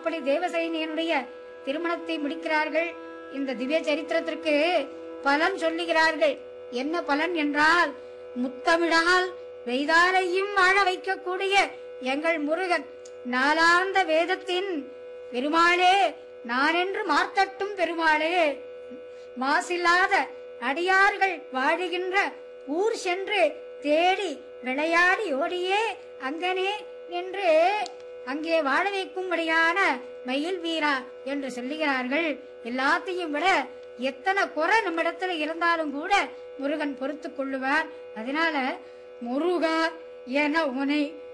அப்படி தேவசைனியனுடைய திருமணத்தை முடிக்கிறார்கள் இந்த திவ்ய சரித்திரத்திற்கு பலன் சொல்லுகிறார்கள் என்ன பலன் என்றால் முத்தமிழால் வெய்தாரையும் வாழ வைக்கக்கூடிய எங்கள் முருகன் நாளாந்த வேதத்தின் பெருமாளே நானென்று மார்த்தட்டும் பெருமாளே மாசில்லாத அடியார்கள் வாழுகின்ற ஊர் சென்று தேடி விளையாடி ஓடியே அங்கனே நின்று அங்கே வாழ வைக்கும்படியான மயில் வீரா என்று சொல்லுகிறார்கள் எல்லாத்தையும் விட எத்தனை குறை நம்மிடத்துல இருந்தாலும் கூட முருகன் பொறுத்துக் கொள்ளுவார் அதனால முருகா என உனை